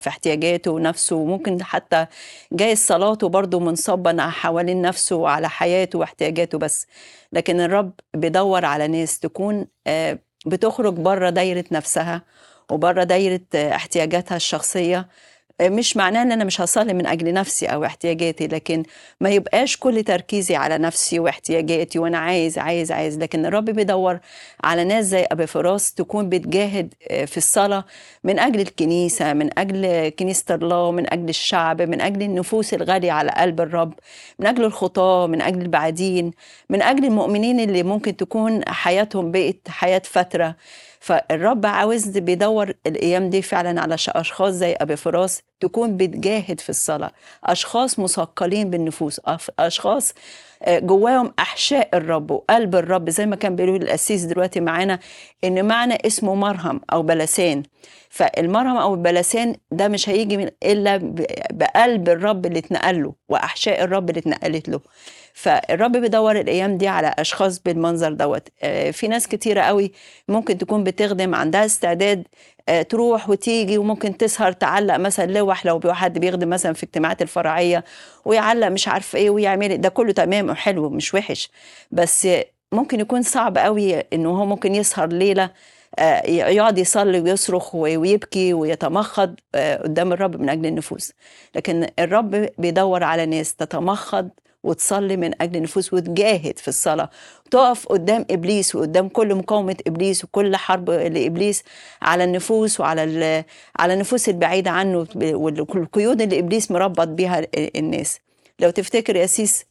في احتياجاته ونفسه وممكن حتى جايز صلاته برضه منصبة حوالين نفسه وعلى حياته واحتياجاته بس لكن الرب بيدور على ناس تكون آه، بتخرج بره دايرة نفسها وبره دايرة آه، احتياجاتها الشخصية مش معناه ان انا مش هصلي من اجل نفسي او احتياجاتي لكن ما يبقاش كل تركيزي على نفسي واحتياجاتي وانا عايز عايز عايز لكن الرب بيدور على ناس زي ابي فراس تكون بتجاهد آه، في الصلاه من اجل الكنيسه من اجل كنيسه الله من اجل الشعب من اجل النفوس الغاليه على قلب الرب من اجل الخطاه من اجل البعدين من اجل المؤمنين اللي ممكن تكون حياتهم بقت حياه فتره فالرب عاوز بيدور الايام دي فعلا على ش- اشخاص زي ابي فراس تكون بتجاهد في الصلاه اشخاص مثقلين بالنفوس أف- اشخاص آه، جواهم احشاء الرب وقلب الرب زي ما كان بيقول القسيس دلوقتي معانا ان معنى اسمه مرهم او بلسان فالمرهم او البلسان ده مش هيجي من الا ب- بقلب الرب اللي اتنقل له واحشاء الرب اللي اتنقلت له فالرب بيدور الايام دي على اشخاص بالمنظر دوت آه، في ناس كتيره قوي ممكن تكون بتخدم عندها استعداد آه، تروح وتيجي وممكن تسهر تعلق مثلا لوح لو بي- حد بيخدم مثلا في اجتماعات الفرعيه ويعلق مش عارف ايه ويعمل ده كله تمام وحلو مش وحش بس ممكن يكون صعب قوي انه هو ممكن يسهر ليله آه، يقعد يصلي ويصرخ و- ويبكي ويتمخض آه، قدام الرب من اجل النفوس لكن الرب بيدور على ناس تتمخض وتصلي من اجل النفوس وتجاهد في الصلاه تقف قدام ابليس وقدام كل مقاومه ابليس وكل حرب لابليس على النفوس وعلى ال- على النفوس البعيده عنه والقيود اللي ابليس مربط بيها الناس لو تفتكر يا سيس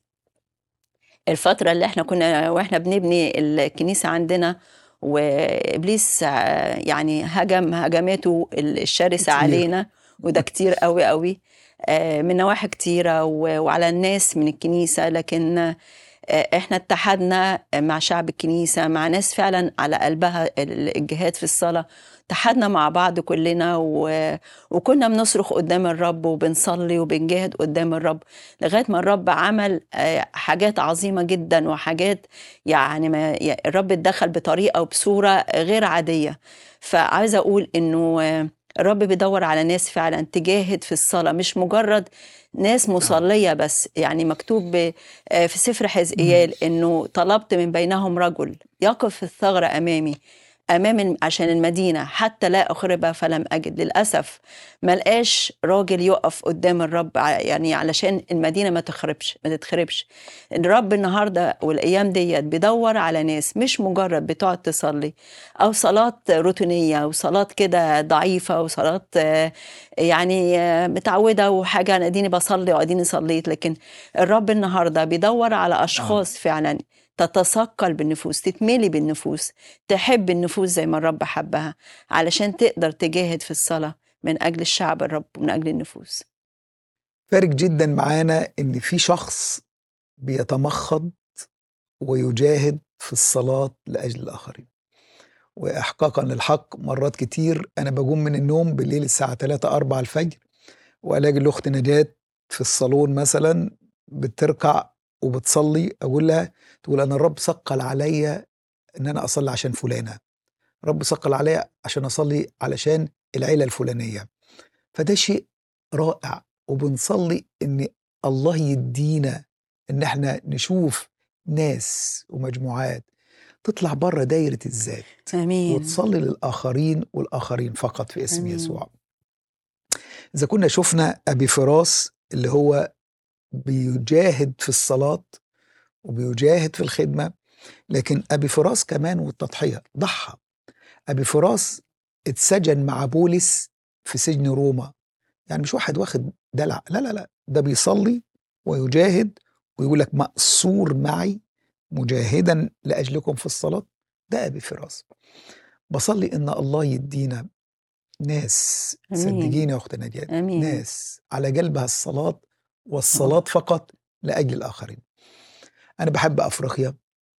الفترة اللي احنا كنا واحنا بنبني الكنيسة عندنا وابليس آه، يعني هجم هجماته الشرسة كتير. علينا وده كتير قوي قوي آه، من نواحي كتيرة و- وعلى الناس من الكنيسة لكن آه، احنا اتحدنا مع شعب الكنيسة مع ناس فعلا على قلبها الجهاد في الصلاة اتحدنا مع بعض كلنا و... وكنا بنصرخ قدام الرب وبنصلي وبنجاهد قدام الرب لغايه ما الرب عمل آه، حاجات عظيمه جدا وحاجات يعني ما يا- الرب اتدخل بطريقه وبصوره غير عاديه فعايزه اقول انه آه، الرب بيدور على ناس فعلا تجاهد في الصلاه مش مجرد ناس مصليه بس يعني مكتوب ب- آه، في سفر حزقيال انه طلبت من بينهم رجل يقف في الثغره امامي امام الم- عشان المدينه حتى لا اخربها فلم اجد للاسف ما لقاش راجل يقف قدام الرب ع- يعني علشان المدينه ما تخربش ما تتخربش الرب النهارده والايام ديت بيدور على ناس مش مجرد بتقعد تصلي او صلاه روتينيه وصلاه كده ضعيفه وصلاه آه، يعني آه، متعوده وحاجه انا اديني بصلي واديني صليت لكن الرب النهارده بيدور على اشخاص فعلا تتثقل بالنفوس تتملي بالنفوس تحب النفوس زي ما الرب حبها علشان تقدر تجاهد في الصلاة من أجل الشعب الرب ومن أجل النفوس فارق جدا معانا ان في شخص بيتمخض ويجاهد في الصلاة لأجل الآخرين وإحقاقا للحق مرات كتير أنا بقوم من النوم بالليل الساعة 3 4 الفجر وألاقي الأخت نجاة في الصالون مثلا بتركع وبتصلي أقول لها تقول أنا الرب ثقل عليا إن أنا أصلي عشان فلانة رب ثقل عليا عشان أصلي علشان العيلة الفلانية فده شيء رائع وبنصلي ان الله يدينا ان احنا نشوف ناس ومجموعات تطلع بره دايره الذات آمين وتصلي للاخرين والاخرين فقط في اسم آمين. يسوع اذا كنا شفنا ابي فراس اللي هو بيجاهد في الصلاه وبيجاهد في الخدمه لكن ابي فراس كمان والتضحيه ضحى ابي فراس اتسجن مع بولس في سجن روما يعني مش واحد واخد دلع لا لا لا ده بيصلي ويجاهد ويقول لك مأسور معي مجاهدا لأجلكم في الصلاة ده أبي فراس بصلي إن الله يدينا ناس آمين. صدقيني يا أخت نجاة آمين. ناس على قلبها الصلاة والصلاة فقط لأجل الآخرين أنا بحب أفريقيا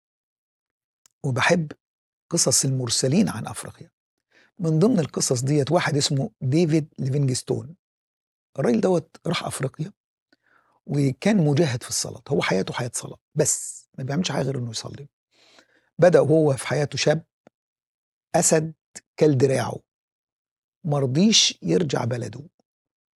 وبحب قصص المرسلين عن أفريقيا من ضمن القصص ديت واحد اسمه ديفيد ليفينجستون الراجل دوت راح افريقيا وكان مجاهد في الصلاه هو حياته حياه صلاه بس ما بيعملش حاجه غير انه يصلي بدا وهو في حياته شاب اسد كل دراعه مرضيش يرجع بلده